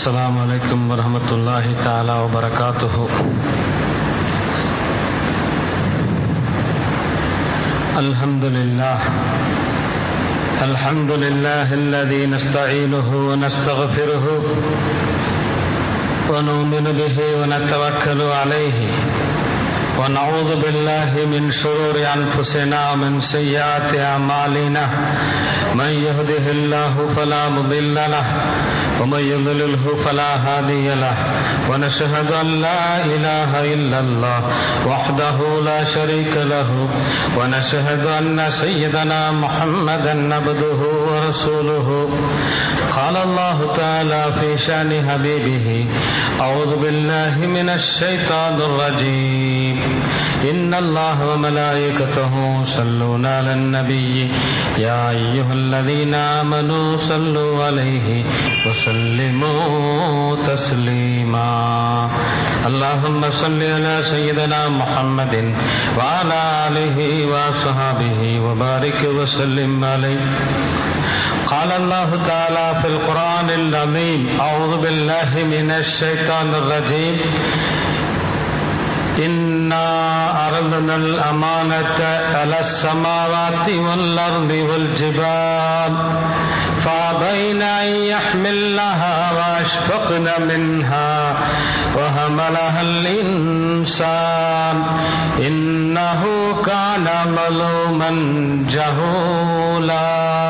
السلام عليكم ورحمة الله تعالى وبركاته الحمد لله الحمد لله الذي نستعينه ونستغفره ونؤمن به ونتوكل عليه ونعوذ بالله من شرور أنفسنا ومن سيئات أعمالنا من يهده الله فلا مضل له ومن يضلله فلا هادي له ونشهد أن لا إله إلا الله وحده لا شريك له ونشهد أن سيدنا محمدا عبده ورسوله قال الله تعالى في شأن حبيبه أعوذ بالله من الشيطان الرجيم إن الله وملائكته صلون على النبي يا أيها الذين آمنوا صلوا عليه وسلموا تسليما اللهم صل على سيدنا محمد وعلى آله وصحابه وبارك وسلم عليه قال الله تعالى في القرآن العظيم أعوذ بالله من الشيطان الرجيم إنا أردنا الأمانة على السماوات والأرض والجبال فأبين أن يحملنها وأشفقن منها وهملها الإنسان إنه كان ظلوما جهولا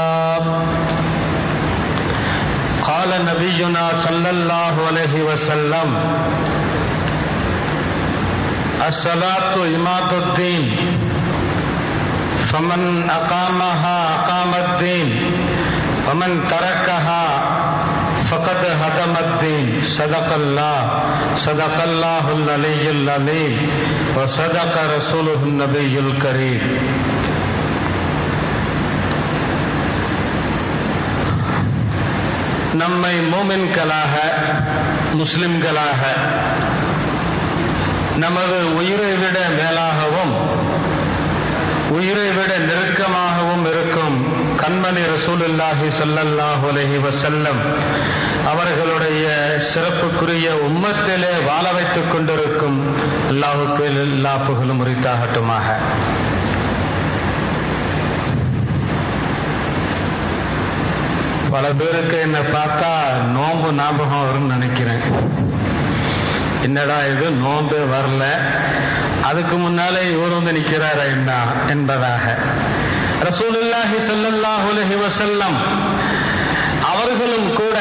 قال نبينا صلى الله عليه وسلم الصلاة إماد الدين فمن أقامها أقام الدين ومن تركها فقد هدم الدين صدق الله صدق الله العلي العظيم وصدق رسوله النبي الكريم நம்மை மோமின்களாக முஸ்லிம்களாக நமது உயிரை விட மேலாகவும் உயிரை விட நெருக்கமாகவும் இருக்கும் கண்மணி ரசூலுல்லாஹி சல்லல்லாஹு அலஹி வசல்லம் அவர்களுடைய சிறப்புக்குரிய உம்மத்திலே வாழ வைத்துக் கொண்டிருக்கும் அல்லாஹுக்கு எல்லா புகழும் உரித்தாகட்டுமாக பல பேருக்கு என்னை பார்த்தா நோன்பு ஞாபகம் வரும்னு நினைக்கிறேன் என்னடா இது நோன்பு வரல அதுக்கு முன்னாலே இவர் வந்து நிற்கிறாரா என்ன என்பதாக ரசூலுல்லாஹி சல்லல்லாஹு அலைஹி வஸல்லம் அவர்களும் கூட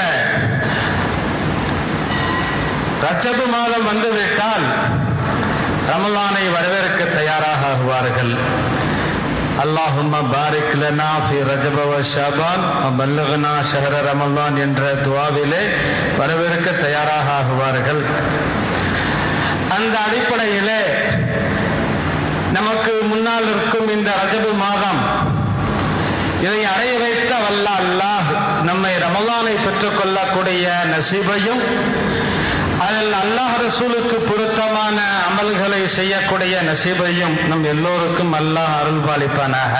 ரஜபு மாதம் வந்துவிட்டால் ரமலானை வரவேற்க தயாராக ஆகுவார்கள் அல்லாஹும்ம பாரிக் லனா ஃபி ரஜப வ ஷாபான் பல்லகனா ஷஹர ரமலான் என்ற துவாவிலே வரவேற்க தயாராக ஆகுவார்கள் அந்த அடிப்படையிலே நமக்கு முன்னால் இருக்கும் இந்த ரஜபு மாதம் இதை அடைய வைத்த வல்ல அல்லாஹ் நம்மை ரமலானை பெற்றுக் கொள்ளக்கூடிய நசீபையும் அதில் அல்லாஹ் ரசூலுக்கு பொருத்தமான அமல்களை செய்யக்கூடிய நசீபையும் நம் எல்லோருக்கும் அல்லாஹ் அருள்பாலிப்பானாக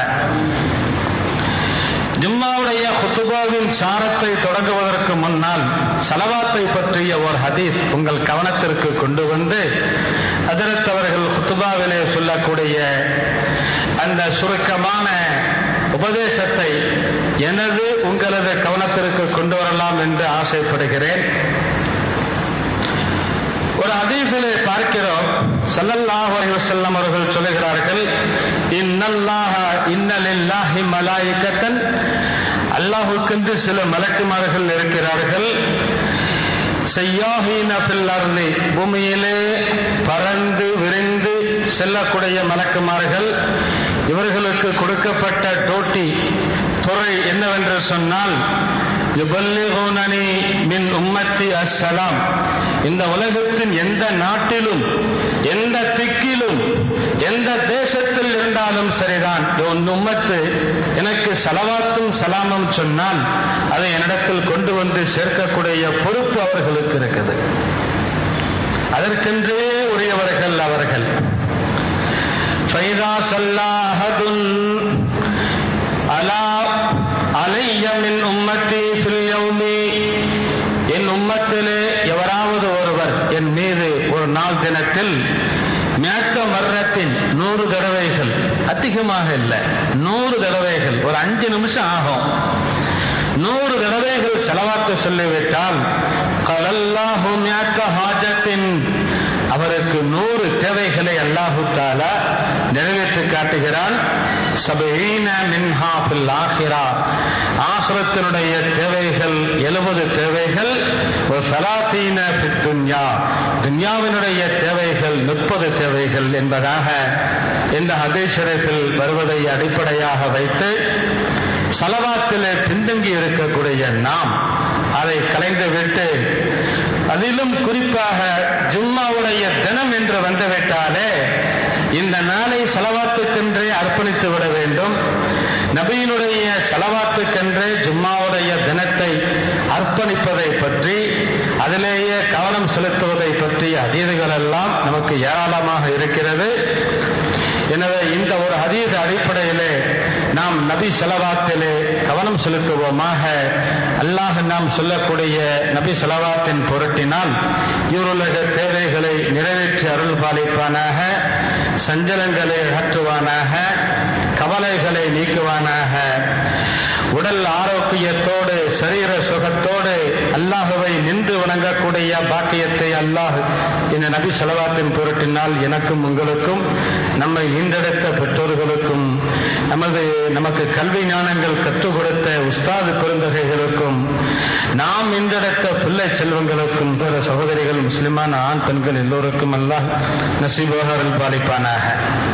ஜும்மாவுடைய குத்துபாவின் சாரத்தை தொடங்குவதற்கு முன்னால் சலவாத்தை பற்றிய ஒரு ஹதீஸ் உங்கள் கவனத்திற்கு கொண்டு வந்து அதிரத் அவர்கள் குத்துபாவிலே சொல்லக்கூடிய அந்த சுருக்கமான உபதேசத்தை எனது உங்களது கவனத்திற்கு கொண்டு வரலாம் என்று ஆசைப்படுகிறேன் ஒரு அதீசிலே பார்க்கிறோம் சல்லல்லாஹு அலைஹி வஸல்லம் அவர்கள் சொல்லுகிறார்கள் இன்னல்லாஹ இன்னலில்லாஹி மலாயிகத்தன் அல்லாஹுக்கென்று சில மலக்குமார்கள் இருக்கிறார்கள் செய்யாஹீன ஃபில் அர்தி பூமியிலே பறந்து விரிந்து செல்லக்கூடிய மலக்குமார்கள் இவர்களுக்கு கொடுக்கப்பட்ட டோட்டி துறை என்னவென்று சொன்னால் யுபல்லிகூனனி மின் உம்மத்தி அஸ்ஸலாம் இந்த உலகத்தின் எந்த நாட்டிலும் எந்த திக்கிலும் எந்த தேசத்தில் இருந்தாலும் சரிதான் உம்மத்து எனக்கு சலவாத்தும் சலாமும் சொன்னால் அதை என்னிடத்தில் கொண்டு வந்து சேர்க்கக்கூடிய பொறுப்பு அவர்களுக்கு இருக்குது அதற்கென்றே உரியவர்கள் அவர்கள் ஃபைதா சல்லாஹதுன் அலா அலைய மின் உம்மத்தி ஃபில் யௌமி என் உம்மத்திலே நாள் தினத்தில் மேற்க மர்ரத்தின் நூறு தடவைகள் அதிகமாக இல்லை நூறு தடவைகள் ஒரு அஞ்சு நிமிஷம் ஆகும் நூறு தடவைகள் செலவாத்து சொல்லிவிட்டால் கலல்லாஹு மியாக்க ஹாஜத்தின் அவருக்கு நூறு தேவைகளை அல்லாஹு தாலா நிறைவேற்றி காட்டுகிறான் சபீன மின்ஹா ஃபில் ஆஹிரா ஆஹிரத்தினுடைய தேவைகள் எழுபது தேவைகள் ஒரு சலாசீன ஃபித் துன்யா துன்யாவினுடைய தேவைகள் முப்பது தேவைகள் என்பதாக இந்த ஹதீஸ்வரத்தில் வருவதை அடிப்படையாக வைத்து சலவாத்திலே பின்தங்கி இருக்கக்கூடிய நாம் அதை கலைந்துவிட்டு அதிலும் குறிப்பாக ஜும்மாவுடைய தினம் என்று வந்துவிட்டாலே இந்த நாளை செலவாத்துக்கென்றே அர்ப்பணித்து விட வேண்டும் நபியினுடைய செலவாத்துக்கென்றே ஜும்மாவுடைய தினத்தை அர்ப்பணிப்பதை பற்றி அதிலேயே கவனம் செலுத்துவதை பற்றி அதீதுகள் எல்லாம் நமக்கு ஏராளமாக இருக்கிறது எனவே இந்த ஒரு அதீத அடிப்படையிலே நாம் நபி செலவாத்திலே கவனம் செலுத்துவோமாக அல்லாஹ் நாம் சொல்லக்கூடிய நபி செலவாத்தின் பொருட்டினால் இவருலக தேவைகளை நிறைவேற்றி அருள் பாலிப்பானாக சஞ்சலங்களை அகற்றுவானாக கவலைகளை நீக்குவானாக உடல் ஆரோக்கியத்தோடு சரீர சுகத்தோடு அல்லாஹுவை நின்று வணங்கக்கூடிய பாக்கியத்தை அல்லாஹ் இந்த நபி செலவாத்தின் பொருட்டினால் எனக்கும் உங்களுக்கும் நம்மை ஈண்டெடுத்த பெற்றோர்களுக்கும் நமது நமக்கு கல்வி ஞானங்கள் கற்றுக் கொடுத்த உஸ்தாது பெருந்தகைகளுக்கும் நாம் இன்றெடுத்த பிள்ளை செல்வங்களுக்கும் பிற சகோதரிகள் முஸ்லிமான ஆண் பெண்கள் எல்லோருக்கும் அல்லாஹ் நசீபர்கள் பாலிப்பானாக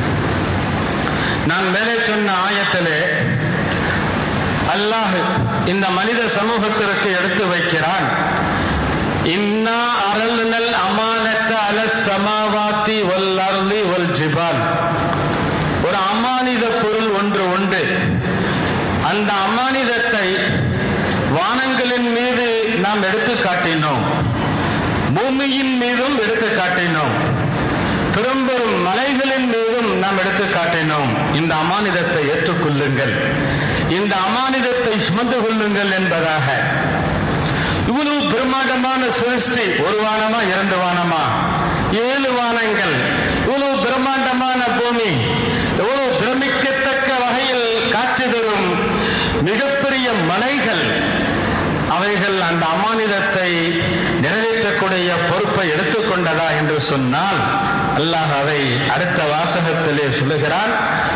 நான் மேலே சொன்ன ஆயத்திலே அல்லாஹ் இந்த மனித சமூகத்திற்கு எடுத்து வைக்கிறான் இன்னா அரல்னல் அமானத்த அல சமாவாத்தி ஒல் அருளி ஒல் ஜிபால் ஒரு அமானித பொருள் ஒன்று உண்டு அந்த அமானிதத்தை வானங்களின் மீது நாம் எடுத்து காட்டினோம் பூமியின் மீதும் எடுத்து காட்டினோம் பெரும்பெரும் மலைகளின் மீதும் நாம் எடுத்து காட்டினோம் இந்த அமானிதத்தை ஏற்றுக்கொள்ளுங்கள் இந்த அமானிதத்தை சுமந்து கொள்ளுங்கள் என்பதாக இவ்வளவு பிரம்மாண்டமான சிருஷ்டி ஒரு வானமா இரண்டு வானமா ஏழு வானங்கள் இவ்வளவு பிரம்மாண்டமான பூமி எவ்வளவு பிரமிக்கத்தக்க வகையில் காட்சி தரும் மிகப்பெரிய மலைகள் அவைகள் அந்த அமானிதத்தை நிறைவேற்றக்கூடிய பொறுப்பை எடுத்துக்கொண்டதா என்று சொன்னால் அல்லாஹ் அதை அடுத்த வாசகத்திலே சொல்லுகிறான்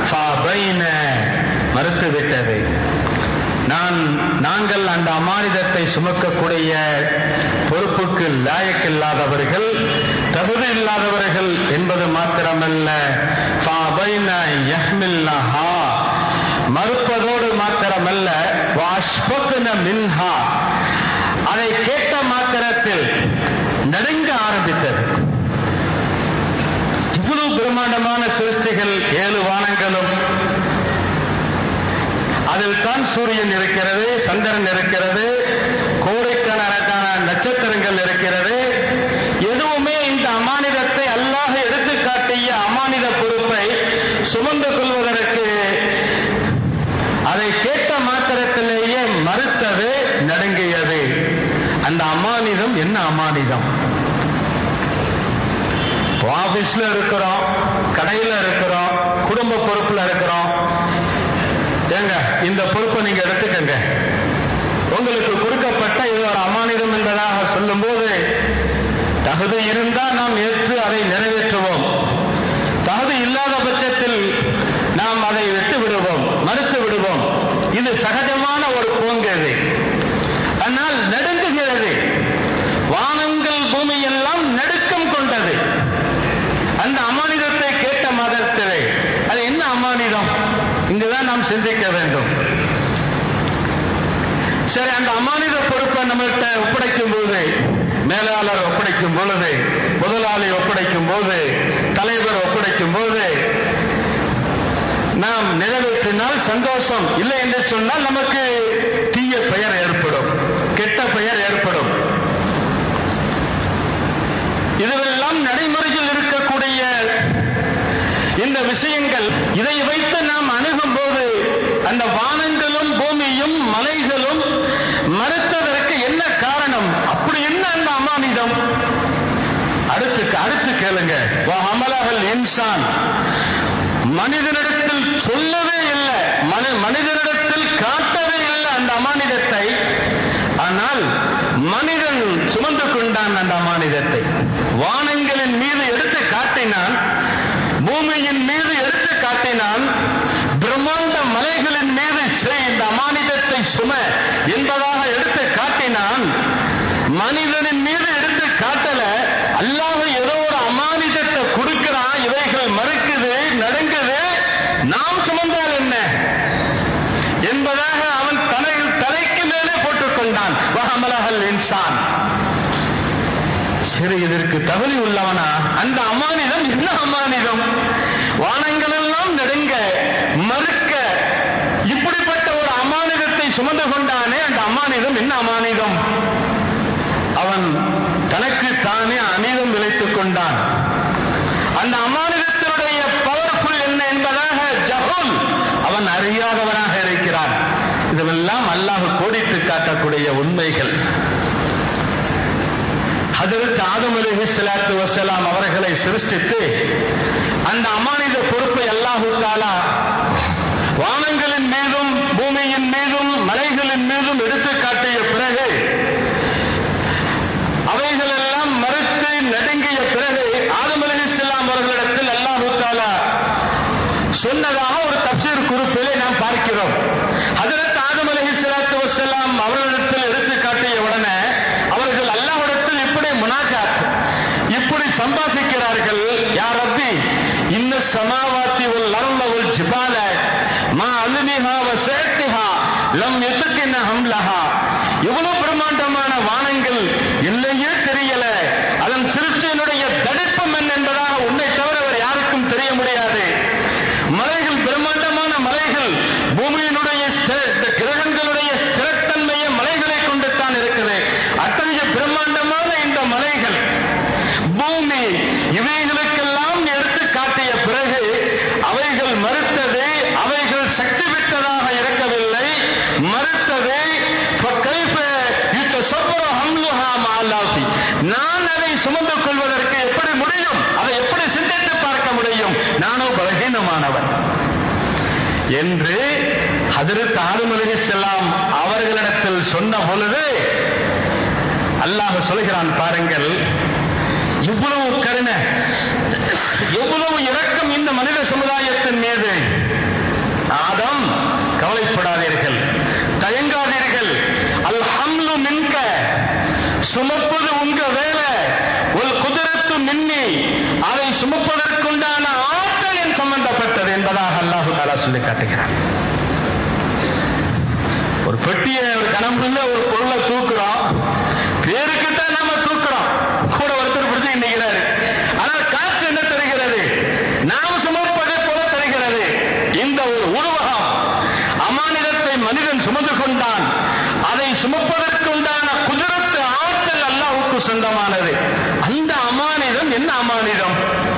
மறுத்துவிட்டது நான் நாங்கள் அந்த அமானிதத்தை சுமக்கக்கூடிய பொறுப்புக்கு லாயக்கில்லாதவர்கள் தகுதி இல்லாதவர்கள் என்பது மாத்திரமல்ல மறுப்பதோடு மாத்திரமல்ல மின்ஹா அதை கேட்ட மாத்திரத்தில் நடுங்க ஆரம்பித்தது இவ்வளவு பிரம்மாண்டமான சிருஷ்டிகள் ஏழு வானங்களும் அதில் தான் சூரியன் இருக்கிறது சந்திரன் இருக்கிறது கோடைக்கணக்கான நட்சத்திரங்கள் இருக்கிறது எதுவுமே இந்த அமானிதத்தை அல்லாஹ் எடுத்து காட்டிய அமானித பொறுப்பை சுமந்து கொள்வதற்கு அதை கேட்ட மாத்திரத்திலேயே மறுத்தது நடுங்கியது அந்த அமானிதம் என்ன அமானிதம் ஆபீஸ்ல இருக்கிறோம் கடையில இருக்கிறோம் குடும்ப பொறுப்புல இருக்கிறோம் ஏங்க இந்த பொறுப்பை நீங்க எடுத்துக்கங்க உங்களுக்கு கொடுக்கப்பட்ட இது ஒரு அமானிதம் என்பதாக சொல்லும் போது தகுதி இருந்தால் நாம் ஏற்று அதை நிறைவேற்றுவோம் தகுதி இல்லாத பட்சத்தில் நாம் அதை விட்டு விடுவோம் மறுத்து விடுவோம் இது சகஜமான ஒரு போங்கு ஆனால் நடுங்குகிறது வானங்கள் பூமி எல்லாம் நடுக்கம் கொண்டது அந்த அமானிதத்தை கேட்ட மதத்திலே அது என்ன அமானிதம் இங்குதான் நாம் சிந்திக்க வேண்டும் சரி அந்த அமானித பொறுப்பை நம்மகிட்ட ஒப்படைக்கும் போது மேலாளர் ஒப்படைக்கும் பொழுது முதலாளி ஒப்படைக்கும் போது தலைவர் ஒப்படைக்கும் போது நாம் நிறைவேற்றினால் சந்தோஷம் இல்லை என்று சொன்னால் நமக்கு தீய பெயர் ஏற்படும் கெட்ட பெயர் ஏற்படும் இதுவெல்லாம் நடைமுறையில் இருக்கக்கூடிய இந்த விஷயங்கள் இதை வைத்து நாம் அணுகும் போது அந்த வானங்களும் பூமியும் மலைகளும் மறுத்ததற்கு என்ன காரணம் அப்படி என்ன அந்த அமானிதம் அடுத்து அடுத்து ஹமலஹல் இன்சான் சரி இதற்கு தகுதி உள்ளவனா அந்த அமானிதம் என்ன அமானிதம் வானங்கள் எல்லாம் நெடுங்க மறுக்க இப்படிப்பட்ட ஒரு அமானிதத்தை சுமந்து கொண்டானே அந்த அமானிதம் என்ன அமானிதம் அவன் தனக்கு தானே அநீதம் விளைத்துக் கொண்டான் அந்த அமானிதத்தினுடைய பவர்ஃபுல் என்ன என்பதாக ஜஹூல் அவன் அறியாதவனாக இருக்கிறான் இதுவெல்லாம் அல்லாஹ் கோடிட்டு காட்டக்கூடிய உண்மைகள் ஹதரத் ஆதம் அலிஹி ஸலாத்து வஸலாம் அவர்களை சிருஷ்டித்து அந்த அமானித பொறுப்பை அல்லாஹு தாலா வானங்களின் மீதும் பூமியின் மீதும் மலைகளின் மீதும் எடுத்து காட்டிய பிறகு அவைகள் எல்லாம் மறுத்து நடுங்கிய பிறகு ஆதம் அலிஹிஸ்லாம் அவர்களிடத்தில் அல்லாஹு தாலா சொன்னதாக ஒரு தப்சீர் குறிப்பிலே நாம் பார்க்கிறோம் ஹதரத் ஆதம் அலிஹிஸ்லாத்து வசலாம் அவர்களிடத்தில் எடுத்து காட்டிய உடனே அவர்கள் அல்லாஹ்விடத்தில் இப்படி முனாஜாத் இப்படி சம்பாசிக்கிறார்கள் யார் ரப்பி இன்ன சமாவாத்தி உல் அருள உல் ஜிபால மா அலுமிஹா வ சேத்திஹா லம் யுத்துக்கின ஹம்லஹா எவ்வளவு பிரம்மாண்டமான வானங்கள் இல்லையே தெரியல அதன் சிருஷ்டியினுடைய தடிப்பம் என்ன என்பதாக உன்னை தவிர வேறு யாருக்கும் தெரிய முடியாது மலைகள் பிரம்மாண்டமான மலைகள் பூமியினுடைய ஸ்திர- இந்த கிரகங்களுடைய ஸ்திரத்தன்மையை மலைகளை கொண்டு தான் இருக்குது அத்தகைய பிரம்மாண்டமான இந்த மலைகள் பூமி இவைகளுக்கெல்லாம் எடுத்து காட்டிய பிறகு அவைகள் மறுத்தது அவைகள் சக்தி பெற்றதாக இருக்கவில்லை மறுத்தது فكيف يتصور حملها مع الله நான் அதை சுமந்து கொள்வதற்கு எப்படி முடியும் அதை எப்படி சிந்தித்து பார்க்க முடியும் நானும் பலகீனமானவன் என்று ஹதரத் ஆதம் அலைஹிஸ்ஸலாம் அவர்களிடத்தில் சொன்ன பொழுது அல்லாஹ் சொல்கிறான் பாருங்கள் இவ்வளவு கருணை எவ்வளவு இரக்கம் இந்த மனித சமுதாயத்தின் மீது ஆதம் கவலைப்படாதீர்கள் தயங்காதீர்கள் அல் ஹம்லு மின்க சுமப்பது உங்க வேலை ஒரு குதிரத்து மின்னி அதை சுமப்பதற்குண்டான ஆற்றல் என் சம்பந்தப்பட்டது என்பதாக அல்லாஹு தாலா சொல்லி காட்டுகிறார் ஒரு பெட்டியை ஒரு கனம்புள்ள ஒரு பொருளை தூக்குறோம் பேருக்கு தான் நாம தூக்குறோம் கூட ஒருத்தர் பிடிச்சு நிற்கிறாரு ஆனால் காற்று என்ன தருகிறது நாம் சுமப்பதை போல தருகிறது இந்த ஒரு உருவகம் அமானிதத்தை மனிதன் சுமந்து கொண்டான் அதை சுமப்பதற்குண்டான குதிரத்து ஆற்றல் அல்லாஹ்வுக்கு சொந்தமானது அந்த அமானிதம் என்ன அமானிதம்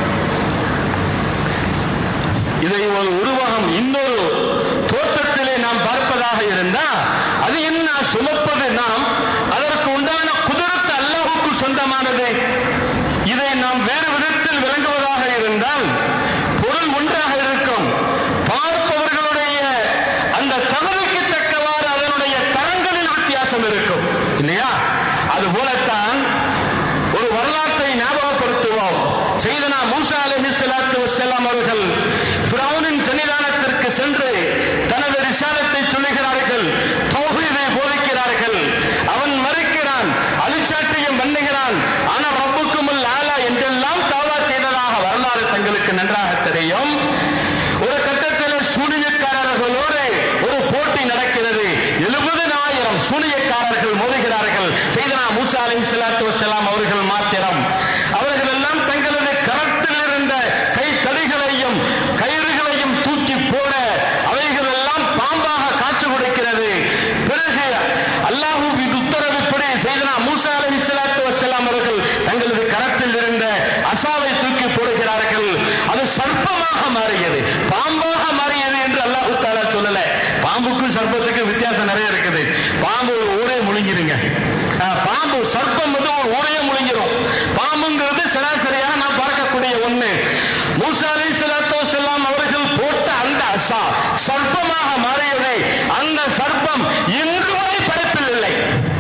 இதை ஒரு உருவகம் இன்னொரு தோற்றத்திலே நாம் பார்ப்பதாக இருந்தா அது என்ன சுமப்பது நாம் அதற்கு உண்டான குதிரத்து அல்லாஹுக்கு சொந்தமானது இதை நாம் வேறு விதத்தில் விளங்குவதாக இருந்தால் பொருள் ஒன்றாக இருக்கும் பார்ப்பவர்களுடைய அந்த தகுதிக்கு தக்கவாறு அதனுடைய தரங்களில் வித்தியாசம் இருக்கும் இல்லையா அது போலத்தான் ஒரு வரலாற்றை ஞாபகப்படுத்துவோம் செய்தனா மூசா அலைஹி ஸலாத்து வஸ்ஸலாம் அவர்கள் ஃபிரௌனின் சன்னிதானத்திற்கு சென்று தனது ரிசாலத்தை சொல்லுகிறார்கள் தௌஹீதை போதிக்கிறார்கள் அவன் மறுக்கிறான் அழிச்சாட்டியம் பண்ணுகிறான் ஆனால் ரப்புக்குமுல் ஆலா என்றெல்லாம் தாவா செய்ததாக வரலாறு தங்களுக்கு நன்றாக தெரியும் ஒரு கட்டத்தில் சூனியக்காரர்களோடு ஒரு போட்டி நடக்கிறது எழுபதனாயிரம் சூனியக்காரர்கள் மோதுகிறார்கள் செய்தனா மூசா அலைஹி ஸலாத்து வஸ்ஸலாம் அவர்கள் மாத்திரம் அவர்கள் எல்லாம் தங்களது கரத்தில் இருந்த கை தடிகளையும் கயிறுகளையும் தூக்கி போட அவைகள் எல்லாம் பாம்பாக காட்சி கொடுக்கிறது பிறகு அல்லாஹு இது உத்தரவுப்படி செய்தனா மூசா அலைஹி ஸலாத்து வஸ்ஸலாம் அவர்கள் தங்களது கரத்தில் இருந்த அசாவை தூக்கி போடுகிறார்கள் அது சர்ப்பமாக மாறியது பாம்பாக மாறியது என்று அல்லாஹு தாலா சொல்லல பாம்புக்கும் சர்ப்பத்துக்கும் வித்தியாசம் நிறைய இருக்குது பாம்பு ஒரு ஊரே முழுங்கிருங்க அஹ், பாம்பு சர்ப்பம் வந்து ஒரு ஊரையே முழுங்கிரும் பாம்புங்கிறது சராசரியாக நாம் பார்க்கக்கூடிய ஒண்ணு மூசா அலை சலாத்தோ செல்லாம் அவர்கள் போட்ட அந்த அசா சர்ப்பமாக மாறியது அந்த சர்ப்பம் இன்று வரை படைப்பில் இல்லை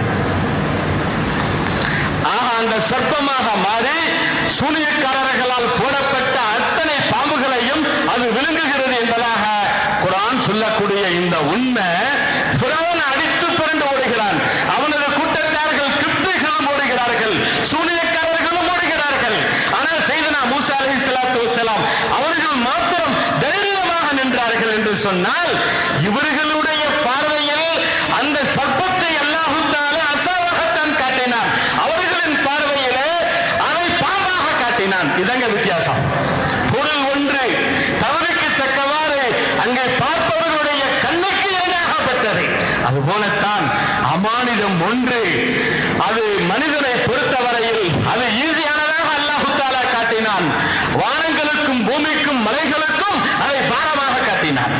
ஆக அந்த சர்ப்பமாக மாறி சூனியக்காரர்களால் போடப்பட்ட அத்தனை பாம்புகளையும் அது விழுங்குகிறது என்பதாக குரான் சொல்லக்கூடிய இந்த உண்மை பிறவன் அடித்து புரண்டு ஓடுகிறான் அவனது கூட்டத்தார்கள் கிப்திகளும் ஓடுகிறார்கள் சூனியக்காரர்களும் ஓடுகிறார்கள் ஆனால் செய்தனா மூசா அலி சலாத்து வசலாம் அவர்கள் மாத்திரம் தைரியமாக நின்றார்கள் என்று சொன்னால் இவர்களுடைய பார்வையில் அந்த சர்ப்பத்தை அல்லாஹு தாலா அசாவாக இதங்க வித்தியாசம் பொருள் ஒன்று தவறுக்கு தக்கவாறு அங்கே பார்ப்பவர்களுடைய கண்ணுக்கு என்னாகப்பட்டது அதுபோலத்தான் அமானிதம் ஒன்று அது மனிதனை பொறுத்தவரையில் அது ஈஸியானதாக அல்லாஹு தாலா காட்டினான் வானங்களுக்கும் பூமிக்கும் மலைகளுக்கும் அதை பாரமாக காட்டினான்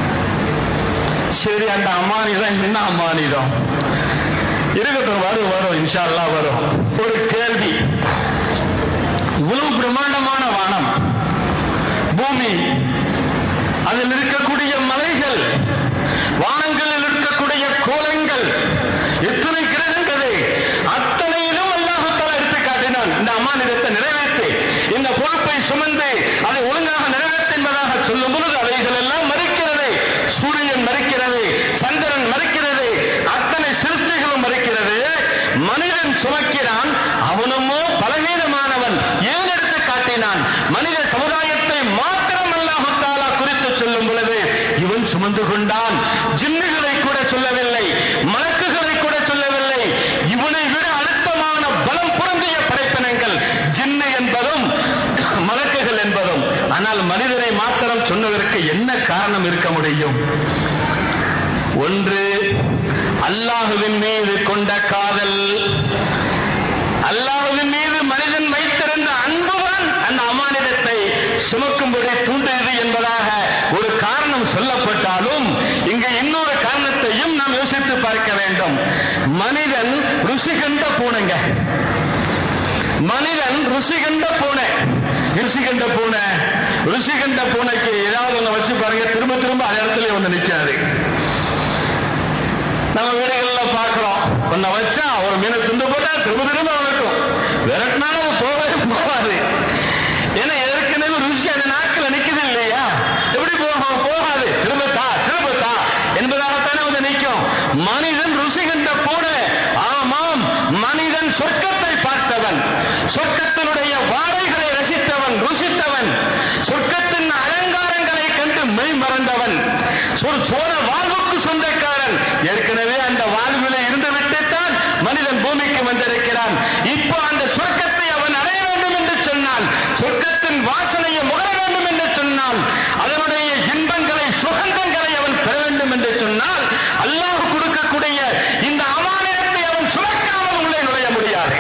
சரி அந்த அம்மானிதம் என்ன அம்மானிதம் இருக்கட்டும் வரும் வரும் இன்ஷா அல்லாஹ் வரும் ஒரு கேள்வி இவ்வளவு பிரம்மாண்டமான வானம் பூமி அதில் இருக்கக்கூடிய மலைகள் வானங்களில் இருக்கக்கூடிய கோலங்கள் எத்தனை கிரகங்களே அத்தனையிலும் அல்லாஹு தஆலா எடுத்து காட்டினான் இந்த அம்மானிதத்தை நிறைவேற்றி இந்த பொறுப்பை சுமந்து அதை ஒழுங்காக நிறைவேற்று என்பதாக சொல்லும் பொழுது அவைகள் எல்லாம் மறுக்கிறது சூரியன் மறுக்கிறது சந்திரன் மறுக்கிறது அத்தனை சிருஷ்டிகளும் மறுக்கிறது மனிதன் சுமக்கிறான் அவனுமோ பலவீனமானவன் ஏன் எடுத்து காட்டினான் மனித சமுதாயத்தை மாத்திரம் அல்லாஹு தாலா குறித்து சொல்லும் பொழுது இவன் சுமந்து கொண்டான் ஜின்னுகளை கூட சொல்லவில்லை மலக்குகளை கூட சொல்லவில்லை இவனை விட அழுத்தமான பலம் பொருந்திய படைப்பினங்கள் ஜின்னு என்பதும் மலக்குகள் என்பதும் ஆனால் மனிதனை மாத்திரம் சொன்னதற்கு என்ன காரணம் இருக்க முடியும் ஒன்று அல்லாஹுவின் மீது கொண்ட காதல் அல்லாஹுவின் மீது மனிதன் வைத்திருந்த அன்புதான் அந்த அமானிதத்தை சுமக்கும்படி தூண்டியது என்பதாக ஒரு காரணம் சொல்லப்பட்டாலும் இங்கு இன்னொரு காரணத்தையும் நாம் யோசித்து பார்க்க வேண்டும் மனிதன் ருசி கண்ட பூனைங்க மனிதன் ருசி கண்ட பூனை ருசி கண்ட பூனை ருசி கண்ட பூனைக்கு ஏதாவது ஒண்ணு வச்சு பாருங்க திரும்ப திரும்ப அதே இடத்துல வந்து நிக்காது நம்ம வீடுகள்ல பார்க்கிறோம் ஒன்ன வச்சா ஒரு மீனை துண்டு போட்டா திரும்ப திரும்ப வரட்டும் விரட்டினாலும் போகவே போகாது ஏன்னா ஏற்கனவே ருசி அந்த நாட்கள் நிக்குது இல்லையா எப்படி போகும் போகாது திரும்ப தா திரும்ப தா என்பதாகத்தானே வந்து நிற்கும் மனிதன் ருசி கண்ட பூனை ஆமாம் மனிதன் சொர்க்கத்தை பார்த்தவன் சொர்க்கத்தினுடைய வாடைகளை ரசித்தவன் ருசித்தவன் சொர்க்கத்தின் அலங்காரங்களை கண்டு மெய் மறந்தவன் சொல் சோழ வாழ்வுக்கு சொந்தக்காரன் ஏற்கனவே அந்த வாழ்விலே இருந்து விட்டுத்தான் மனிதன் பூமிக்கு வந்திருக்கிறான் இப்போ அந்த சொர்க்கத்தை அவன் அடைய வேண்டும் என்று சொன்னால் சொர்க்கத்தின் வாசனையை முகர வேண்டும் என்று சொன்னால் அதனுடைய இன்பங்களை சுகந்தங்களை அவன் பெற வேண்டும் என்று சொன்னால் அல்லாஹ் கொடுக்கக்கூடிய இந்த அமானியத்தை அவன் சுமக்காமல் உள்ளே நுழைய முடியாது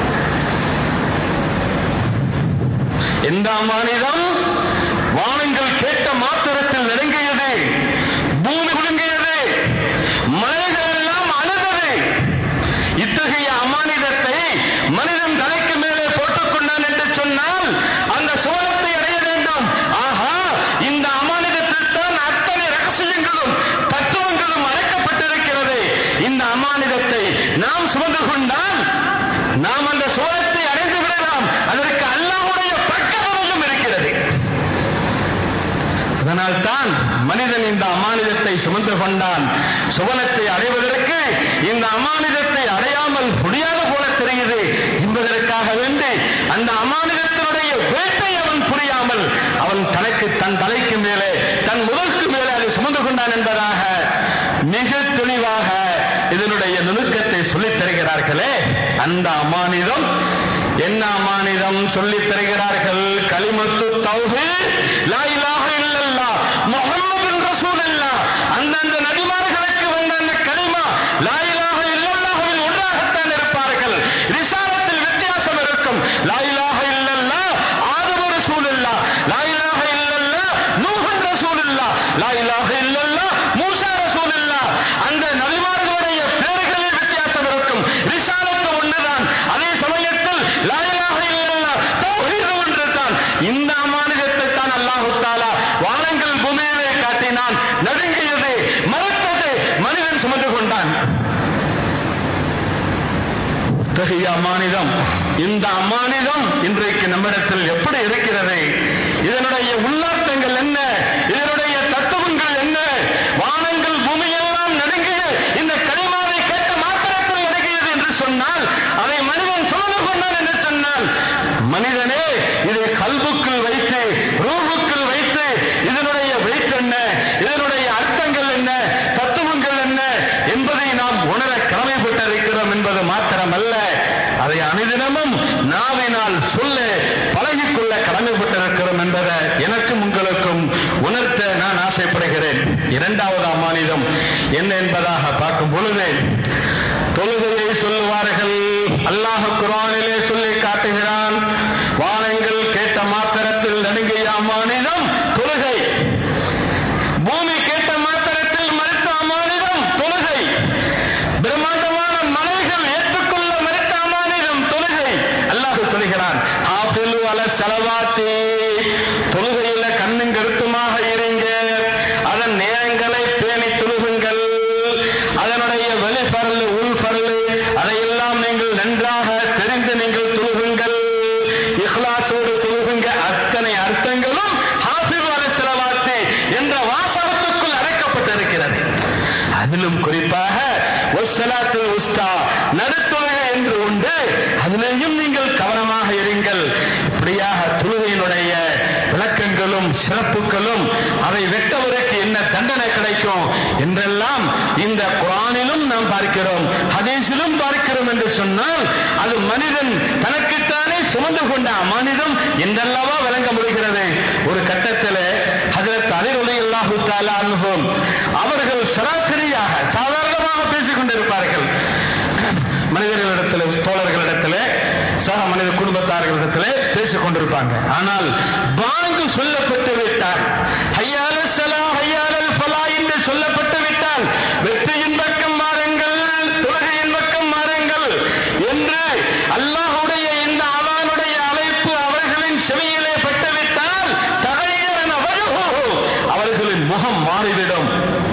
எந்த அமானிதம் வானங்கள் கேட்ட மாத்திரத்தில் நெருங்கியது பூமி குலுங்கியது மலைகள் எல்லாம் அழுதது இத்தகைய அமானிதத்தை மனிதன் தலைக்கு மேலே போட்டுக் கொண்டான் என்று சொன்னால் அந்த சோழத்தை அடைய வேண்டும் ஆஹா இந்த அமானிதத்தில் தான் அத்தனை ரகசியங்களும் தத்துவங்களும் அழைக்கப்பட்டிருக்கிறது இந்த அமானிதத்தை நாம் சுமந்து கொண்டால் நாம் அந்த சோழத்தை அடைந்து விடலாம் அதற்கு அல்லாஹ்வுடைய பக்கபலம் இருக்கிறது அதனால் தான் மனிதன் இந்த அமானிதத்தை சுமந்து கொண்டான் சுவனத்தை அடைவதற்கு இந்த அமானிதத்தை அடையாமல் முடியாது போல தெரியுது என்பதற்காக வேண்டி அந்த அமானிதத்தினுடைய வேட்டை அவன் புரியாமல் அவன் தனக்கு தன் தலைக்கு மேலே தன் முதலுக்கு மேலே அதை சுமந்து கொண்டான் என்பதாக மிக தெளிவாக இதனுடைய நுணுக்கத்தை சொல்லித் தருகிறார்களே அந்த அமானிதம் என்ன அமானிதம் சொல்லித் தருகிறார்கள் கலிமத்து தௌஹீத் லா இலாஹ இல்லல்லாஹ் முஹம்மதுன் ரசூலுல்லாஹ் அந்தந்த நபிமார்களுக்கு வந்த அந்த கலிமா லா இலாஹ இல்லல்லாஹ்வில் ஒன்றாகத்தான் இருப்பார்கள் ரிசாலத்தில் வித்தியாசம் இருக்கும் லா இலாஹ இல்லல்லாஹ் ஆதம ரசூலுல்லாஹ் லா இலாஹ இல்லல்லாஹ் நூஹன் ரசூலுல்லாஹ் லா இலாஹ இல்லல்லாஹ் மூசா ரசூலுல்லாஹ் அந்த நபிமார்களுடைய பேர்களில் வித்தியாசம் இருக்கும் ரிசாலத்து ஒன்றுதான் அதே சமயத்தில் லா இலாஹ இல்லல்லாஹ் தௌஹீத் ஒன்றுதான் இந்த அமானிதத்தை தான் அல்லாஹு தாலா வானங்கள் பூமியிலே காட்டினான் நடுங்கியது மறுத்தது மனிதன் சுமந்து கொண்டான் இத்தகைய அமானிதம் இந்த அமானிதம் இன்றைக்கு நம்மிடத்தில் எப்படி இருக்கிறது இதனுடைய உள்ளார்த்தங்கள் என்ன இதனுடைய தத்துவங்கள் என்ன வானங்கள் பூமியெல்லாம் நடுங்கிய இந்த களிமாவை கேட்ட மாத்திரத்தில் நடுங்கியது என்று சொன்னால் அதை மனிதன் சுமந்து கொண்டான் என்று சொன்னால் மனிதனே இதை கல்புக்குள் வைத்து ரூபுக்குள் வைத்து இதனுடைய வெயிட் என்ன இதனுடைய அர்த்தங்கள் என்ன தத்துவங்கள் என்ன என்பதை நாம் உணர கடமைப்பட்டிருக்கிறோம் என்பது மாத்திரமல்ல அதை அனுதினமும் நாவினால் சொல்ல பழகிக்கொள்ள என்ன என்பதாக பார்க்கும் பொழுது தொழுகையை சொல்லுவார்கள் அல்லாஹ் குரானிலே சொல்லி காட்டுகிறான் வானங்கள் கேட்ட மாத்திரத்தில் நடுங்கிய அம்மானிதம் தொழுகை பூமி கேட்ட மாத்திரத்தில் மறுத்த அமானிதம் தொழுகை பிரம்மாண்டமான மலைகள் ஏற்றுக்கொள்ள மறுத்த அமானிதம் தொழுகை அல்லாஹ் சொல்கிறான் ஆபிலு அல செலவாத்தி தொழுகையில கண்ணும் கருத்துமாக இருங்க அதன் நேரங்களை பேணி தொழுகுங்கள் அதனுடைய வெளிப்பரல் உள்பரல் அதையெல்லாம் நீங்கள் நன்றாக தெரிந்து நீங்கள் தொழுகுங்கள் இஹ்லாசோடு தொழுகுங்க அத்தனை அர்த்தங்களும் ஹாஃபில் அலை செலவாத்தி என்ற வாசகத்துக்குள் அடைக்கப்பட்டிருக்கிறது அதிலும் குறிப்பாக ஒஸ்ஸலாத்துல் உஸ்தா நடுத்தொழுகை என்று உண்டு அதிலேயும் நீங்கள் கவனமாக இருங்கள் இப்படியாக தொழுகையினுடைய விளக்கங்களும் சிறப்புகளும் அதை வெட்டவருக்கு என்ன தண்டனை கிடைக்கும் என்றெல்லாம் இந்த குரானிலும் நாம் பார்க்கிறோம் ஹதீஸிலும் பார்க்கிறோம் என்று சொன்னால் அது மனிதன் தனக்குத்தானே சுமந்து கொண்ட அமானிதம் என்றல்லவா விளங்க முடிகிறது ஒரு கட்டத்தில் ஹஜரத் அலிரொலி அல்லாஹு தாலா அனுபவம் அவர்கள் சராசரியாக சாதாரணமாக பேசிக் கொண்டிருப்பார்கள் மனிதர்களிடத்தில் தோழர்களிடத்தில் சக மனித குடும்பத்தார்களிடத்தில் பேசிக் கொண்டிருப்பாங்க ஆனால் பாங்கு சொல்லப்பட்டு விட்டால் ஹையால சலா ஹையால ஃபலா என்று சொல்லப்பட்டு விட்டால் வெற்றியின் பக்கம் மாறுங்கள் தொழுகையின் பக்கம் மாறுங்கள் என்று அல்லாஹுடைய இந்த அவானுடைய அழைப்பு அவர்களின் செவியிலே பட்டுவிட்டால் தகையன அவர்களின் முகம் மாறிவிடும்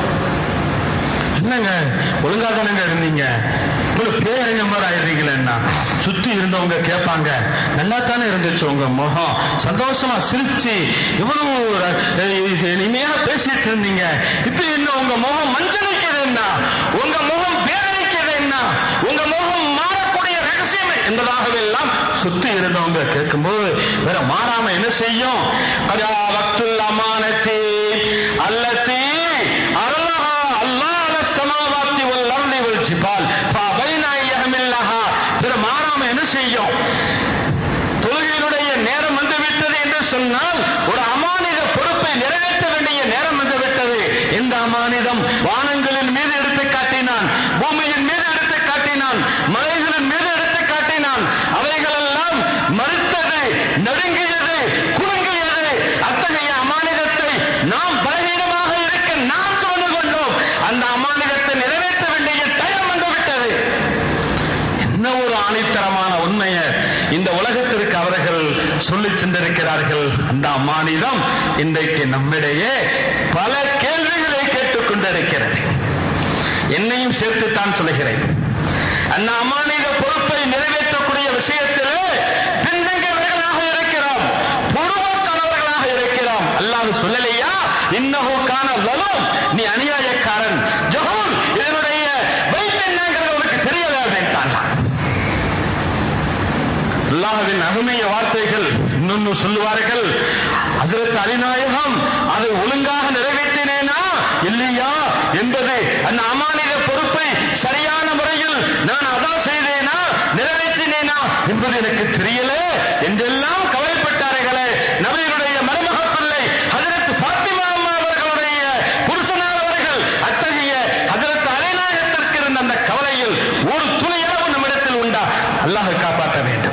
என்னங்க ஒழுங்கா தானங்க இருந்தீங்க இவ்வளவு பேரங்க மாதிரி ஆயிடுறீங்களேன்னா சுத்தி இருந்தவங்க கேட்பாங்க நல்லா தானே இருந்துச்சு உங்க முகம் சந்தோஷமா சிரிச்சு இவ்வளவு அஹ், இனிமையா பேசிட்டு இருந்தீங்க இப்ப என்ன உங்க முகம் மஞ்சளிக்குதுன்னா உங்க முகம் பேரணிக்குதுன்னா உங்க முகம் மாறக்கூடிய ரகசியம் என்பதாகவே எல்லாம் சுத்தி இருந்தவங்க கேட்கும்போது வேற மாறாம என்ன செய்யும் அதா வக்துல் அமானத்தி அல்லத்தி அருளஹா அல்லாஹ் அல சமாவாத்தி வல் அர்தி வல் ஜிபால் ஃபபைன யஹமில்லஹா பிற மாறாம என்ன செய்யும் தொழுகையினுடைய நேரம் வந்து விட்டது என்று சொன்னால் ஒரு அமானித பொறுப்பை நிறைவேற்ற வேண்டிய நேரம் வந்து விட்டது இந்த அமானிதம் வானங்களின் மீது எடுத்து காட்டினான் பூமியின் மீது எடுத்து காட்டினான் மலைகளின் மீது எடுத்து காட்டினான் அவைகளெல்லாம் மறுத்தது நடுங்கியது குலுங்கியது அத்தகைய அமானிதத்தை நாம் பலவீனமாக இருக்க நாம் சுமந்து கொண்டோம் அந்த அமானிதத்தை நிறைவேற்ற வேண்டிய டைம் வந்து விட்டது என்ன ஒரு ஆணித்தரமான உண்மையை இந்த உலகத்திற்கு அவர்கள் சொல்லி சென்றிருக்கிறார்கள் அந்த அம்மானிதம் இன்றைக்கு நம்மிடையே பல கேள்விகளை கேட்டுக் கொண்டிருக்கிறது என்னையும் சேர்த்துத்தான் சொல்கிறேன் அந்த அம்மானித பொறுப்பை நிறைவேற்றக்கூடிய விஷயத்திலே பின்தங்கியவர்களாக இருக்கிறோம் பொறுமக்கானவர்களாக இருக்கிறோம் அல்லாஹ் சொல்லலையா இன்னஹு கான லலும் நீ அநியாயக்காரன் ஜஹூல் இதனுடைய வைத்து என்னங்கிறது உனக்கு தெரியல அப்படின்ட்டான் அல்லாஹ்வின் அருமைய வார்த்தைகள் இன்னொன்னு சொல்லுவார்கள் ஹஜரத் அலிநாயகம் அதை ஒழுங்காக நிறைவேற்றினேனா இல்லையா என்பது அந்த அமானித பொறுப்பை சரியான முறையில் நான் அதான் செய்தேனா நிறைவேற்றினேனா என்பது எனக்கு தெரியல என்றெல்லாம் கவலைப்பட்டார்களே நபியினுடைய மருமக பிள்ளை ஹஜரத் பாத்திமா அம்மா அவர்களுடைய புருஷனானவர்கள் அத்தகைய ஹஜரத் அலிநாயகத்திற்கு இருந்த அந்த கவலையில் ஒரு துளியாவது நம்மிடத்தில் உண்டா அல்லாஹ் காப்பாற்ற வேண்டும்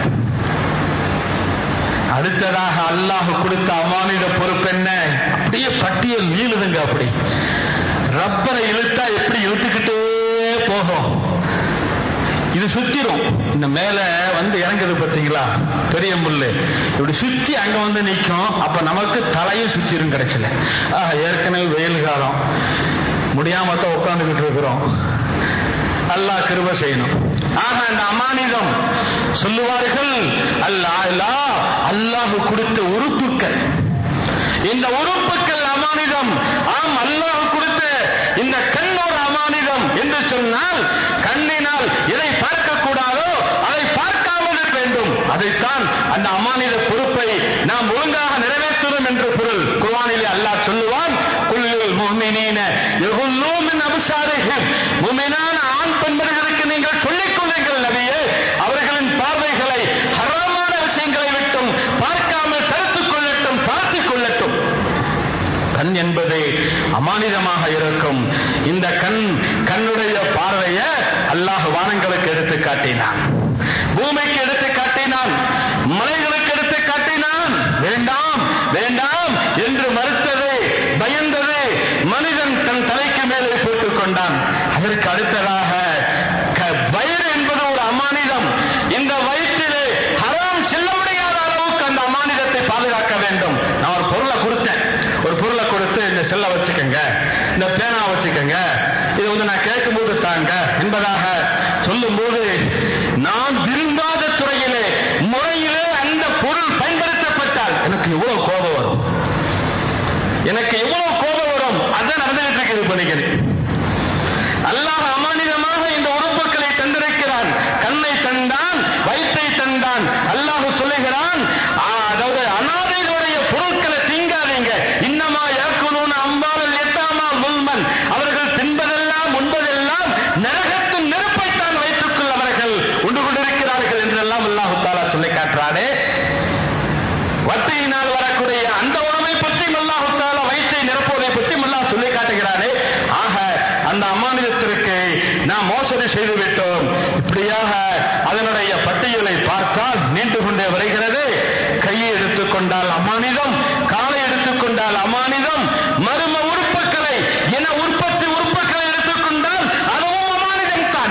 அடுத்ததாக அல்லாஹ் கொடுத்த அமானித பொறுப்பு என்ன அப்படியே பட்டியல் நீளுதுங்க அப்படி ரப்பரை இழுத்தா எப்படி இழுத்துக்கிட்டே போகும் இது சுத்திரும் இந்த மேல வந்து இறங்குது பாத்தீங்களா பெரிய முள்ளு இப்படி சுத்தி அங்க வந்து நிக்கும் அப்ப நமக்கு தலையும் சுத்திரும் கிடைச்சல ஆஹ் ஏற்கனவே வெயில் காலம் முடியாம தான் உட்கார்ந்துகிட்டு இருக்கிறோம் அல்லாஹ் கிருப செய்யணும் ஆக அந்த அமானிதம் சொல்லுவார்கள் அல்லாஹ் அல்லாஹ் அல்லாஹ் கொடுத்த உறுப்புக்கள் இந்த உறுப்புக்கள் அமானிதம் ஆம் அல்லாஹ் கொடுத்த இந்த கண்ணோட அமானிதம் என்று சொன்னால் கண்ணினால் எதை பார்க்க கூடாதோ அதை பார்க்காமல் இருக்க வேண்டும் அதைத்தான் அந்த அமானித பொறுப்பை நாம் ஒழுங்காக நிறைவேற்றுவோம் என்று பொருள் குர்ஆனிலே அல்லாஹ் சொல்லுவான் குல்லுல் முஃமினீன யகுல்லூ மின் அப்சாரிஹிம் முஃமினான ஆண் பெண்மணிகளுக்கு நீங்கள் சொல்லிக் கொள்ளுங்கள் நபியே அவர்களின் பார்வைகளை ஹராமான விஷயங்களை விட்டும் பார்க்காமல் தடுத்துக் கொள்ளட்டும் தாழ்த்திக் கொள்ளட்டும் பூமிக்கு எடுத்து காட்டினான் மலைகளுக்கு எடுத்து காட்டினான் வேண்டாம் வேண்டாம் என்று மறுத்தது பயந்தது மனிதன் தன் தலைக்கு மேலே போட்டுக் கொண்டான் அதற்கு அடுத்ததாக க- வயிறு என்பது ஒரு அமானிதம் இந்த வயிற்றிலே ஹராம் செல்ல முடியாத அளவுக்கு அந்த அமானிதத்தை பாதுகாக்க வேண்டும் நான் ஒரு பொருளை கொடுத்தேன் ஒரு பொருளை கொடுத்து இந்த செல்லை வச்சுக்கோங்க இந்த பேனா வச்சுக்கோங்க இது வந்து நான் கேட்கும்போது தாங்க என்பதாக சொல்லும்போது நான் விரும்பாத துறையிலே முறையிலே அந்த பொருள் பயன்படுத்தப்பட்டால் எனக்கு எவ்வளவு கோபம் வரும் எனக்கு எவ்வளவு கோபம் வரும் அதான் நடந்துகிட்டு இருக்குது பண்ணிக்கிறேன் அல்லாஹ் அமானிதமாக இந்த உறுப்புகளை தந்திருக்கிறான் கண்ணை தந்தான் வயிற்றை தந்தான் அல்லாஹ் சொல்லுகிறான் ஆ, அதாவது அனாதைகளுடைய பொருட்களை திங்காதீங்க இன்னமா யாக்குலூன அம்பாலல் எத்தாமா முல்மன் அவர்கள் தின்பதெல்லாம் உண்பதெல்லாம் நரகத்தின் நெருப்பைத்தான் வைத்துக்குள் அவர்கள் உண்டு கொண்டிருக்கிறார்கள் என்றெல்லாம் அல்லாஹு தாலா சொல்லி காட்டுறானே வட்டியினால் வரக்கூடிய அந்த உணவை பற்றி அல்லாஹு தாலா வயிற்றை நிரப்புவதை பற்றி அல்லாஹ் சொல்லி காட்டுகிறானே ஆக அந்த அமானிதத்திற்கு நாம் மோசடி செய்து விட்டோம் இப்படியாக அதனுடைய பட்டியலை பார்த்தால் நீண்டு கொண்டே வருகிறது கையை எடுத்துக்கொண்டால் அமானிதம் காலை எடுத்துக்கொண்டால் அமானிதம் மரும உறுப்புகளை என உற்பத்தி உறுப்புகளை எடுத்துக்கொண்டால் அதுவும் அமானிதம் தான்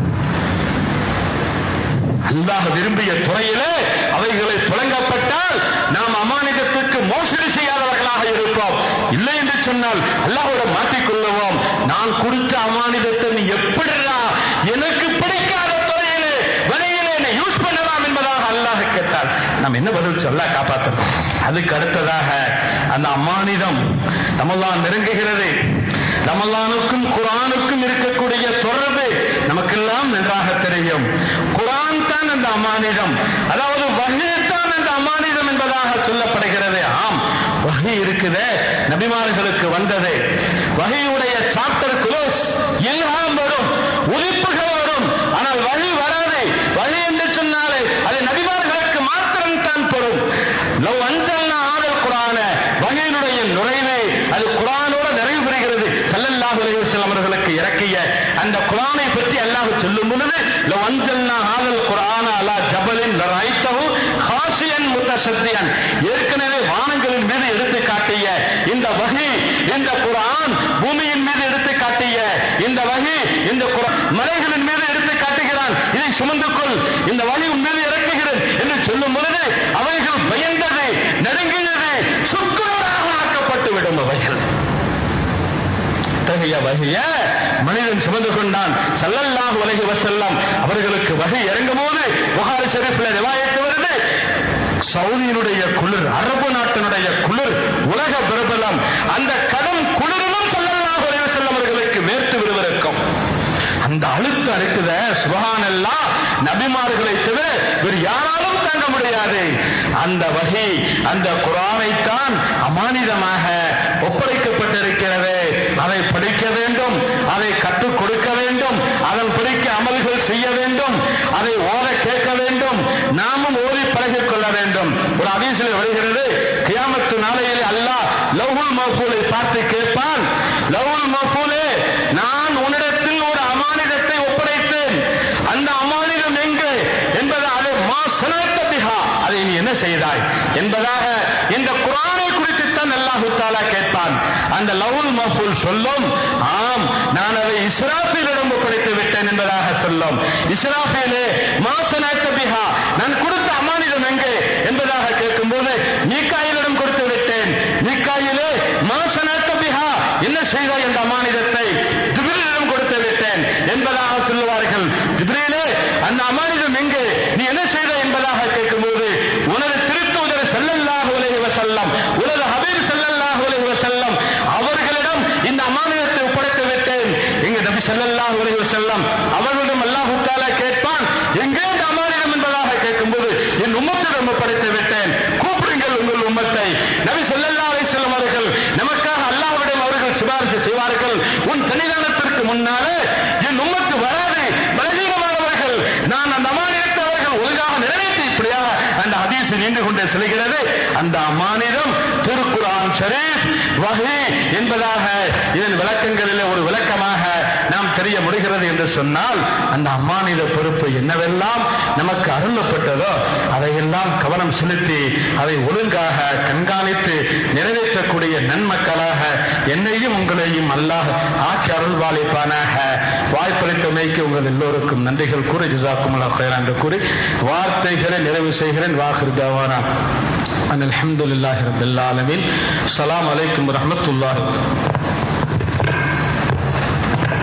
அல்லாஹ் விரும்பிய துறையிலே அவைகளை தொடங்கப்பட்டால் நாம் அமானிதத்துக்கு மோசடி செய்யாதவர்களாக இருப்போம் இல்லை என்று சொன்னால் அல்லாஹோட மாட்டிக்கொள்ளுவோம் நான் கொடுத்த அமானிதத்தை நீ எப்படிடா எனக்கு பிடிக்காத துறையிலே வழியிலே என்னை யூஸ் பண்ணலாம் என்பதாக அல்லாஹ் கேட்டால் நாம் என்ன பதில் சொல்ல காப்பாற்றணும் அதுக்கு அடுத்ததாக அந்த அமானிதம் ரமலான் நெருங்குகிறது ரமலானுக்கும் குரானுக்கும் இருக்கக்கூடிய தொடர்பு நமக்கெல்லாம் நன்றாக தெரியும் குரான் தான் அந்த அமானிதம் அதாவது வகை தான் அந்த அமானிதம் என்பதாக சொல்லப்படுகிறது ஆம் வகை இருக்குதே நபிமார்களுக்கு வந்தது வகையுடைய சாப்டர் குலோஸ் இல்ஹாம் வரும் உதிப்புகள் வரும் ஆனால் வழி வராது வழி என்று சொன்னாலே அது நபிமார்களுக்கு மாத்திரம் தான் பெறும் லவ் அஞ்சல்னா ஆடல் குரான வகையினுடைய நுழைவு அது குரானோட நிறைவு பெறுகிறது ஸல்லல்லாஹு அலைஹி வஸல்லம் அவர்களுக்கு இறக்கிய அந்த குரானை பற்றி அல்லாஹ் சொல்லும் பொழுது லவ் அஞ்சல்னா ஆடல் குரான அலா ஜபலின் லரைத்தஹு ஹாசியன் முத்தசத்தியன் ஏற்கனவே வானங்களின் மீது எடுத்து காட்டிய இந்த வகை இந்த குரான் பூமியின் மீது எடுத்து காட்டிய இந்த வகை இந்த குரான் மலைகளின் மீது எடுத்து காட்டுகிறான் இதை சுமந்து கொள் இந்த வழி உன் மீது இறக்குகிறேன் என்று சொல்லும் பொழுது அவைகள் பயந்தது நடுங்கியது சுக்குநூறாக ஆக்கப்பட்டு விடும் அவைகள் இத்தகைய வகைய மனிதன் சுமந்து கொண்டான் ஸல்லல்லாஹு அலைஹி வஸல்லம் அவர்களுக்கு வகை இறங்கும் போது புகாரி ஷெரீஃப்ல ரிவாயத்து வருது சவுதியினுடைய குளிர் அரபு நாட்டினுடைய குளிர் உலக பிரபலம் அந்த கடும் குளிரிலும் ஸல்லல்லாஹு அலைஹி வஸல்லம் அவர்களுக்கு வேர்த்து விறுவிறுக்கும் அந்த அழுத்த அழுக்குத சுபஹானல்லாஹ் நபிமார்களை தவிர வேறு யாராலும் தாங்க முடியாது அந்த வகை அந்த குரானைத்தான் அமானிதமாக ஒப்படைக்கப்பட்டிருக்கிறது அதை படிக்க வேண்டும் அதை கற்றுக் கொடுக்க வேண்டும் அதன் படிக்க அமல்கள் செய்ய வேண்டும் அதை ஓத கேட்க வேண்டும் நாமும் ஓதி பழகிக் கொள்ள வேண்டும் ஒரு அதிசயில் வருகிறது கியாமத்து நாளையில் அல்லாஹ் லவ்ஹுல் மஃபூலை பார்த்து கேட்பான் லவ்ஹுல் மஃபூலே நான் உன்னிடத்தில் ஒரு அமானிதத்தை ஒப்படைத்தேன் அந்த அமானிதம் எங்கே என்பது அதை மா சனத்த பிஹா அதை நீ என்ன செய்தாய் என்பதாக இந்த குரானை குறித்துத்தான் அல்லாஹு தாலா கேட்பான் அந்த லவுல் மஃபூல் சொல்லும் ஆம் நான் அதை இஸ்ராஃபிலிடம் ஒப்படைத்து விட்டேன் என்பதாக சொல்லும் இஸ்ராஃபிலே மா சனத்த பிஹா நான் கொடுத்த அமானிதம் எங்கே என்பதாக கேட்கும்போது மீக்காயிலிடம் கொடுத்து விட்டேன் மீக்காயிலே மா சனத்த பிஹா என்ன செய்தாய் இந்த அமானிதத்தை ஜிப்ரீலிடம் கொடுத்து விட்டேன் என்பதாக சொல்லுவார்கள் ஜிப்ரீலே அந்த அமானிதம் எங்கே நீ என்ன செய்தாய் என்பதாக கேட்கும்போது உனது திருத்தூதர் ஸல்லல்லாஹு அலைஹி வஸல்லம் உனது ஹபீப் ஸல்லல்லாஹு அலைஹி வஸல்லம் அவர்களிடம் இந்த அமானிதத்தை ஒப்படைத்து விட்டேன் எங்க நபி ஸல்லல்லாஹு அலைஹி வஸல்லம் அவர்களிடம் அல்லாஹ் தஆலா கேட்பான் எங்கே இந்த அமானிதம் என்பதாக கேட்கும்போது என் உம்மத்திடம் ஒப்படைத்து விட்டேன் கூப்பிடுங்கள் உங்கள் உம்மத்தை நபி ஸல்லல்லாஹு அலைஹி வஸல்லம் அவர்கள் நமக்காக அல்லாஹ்விடம் அவர்கள் சிபாரிசு செய்வார்கள் உன் சன்னிதானத்திற்கு முன்னாலே என் உம்மத்து வராது பலகீனமானவர்கள் நான் அந்த அமானிதத்தை அவர்கள் ஒழுங்காக நிறைவேற்றி இப்படியாக அந்த ஹதீஸ் நீண்டு கொண்டே செல்கிறது அந்த அமானிதம் திருக்குரான் ஷரீஃப் வகை என்பதாக இதன் விளக்கங்களில் ஒரு விளக்கமாக நாம் தெரிய முடிகிறது என்று சொன்னால் அந்த அம்மானித பொறுப்பு என்னவெல்லாம் நமக்கு அருளப்பட்டதோ அதையெல்லாம் கவனம் செலுத்தி அதை ஒழுங்காக கண்காணித்து நிறைவேற்றக்கூடிய நன்மக்களாக என்னையும் உங்களையும் அல்லாஹ் ஆட்சி அருள்வாளிப்பானாக வாய்ப்பளித்தமைக்கு உங்கள் எல்லோருக்கும் நன்றிகள் கூறி ஜிசாக்கும் ஹைரா என்று கூறி வார்த்தைகளை நிறைவு செய்கிறேன் வாஹிர் தவானா அன் அல்ஹம்துலில்லாஹி ரப்பில் ஆலமீன் அஸ்ஸலாமு அலைக்கும் வரஹ்மத்துல்லாஹி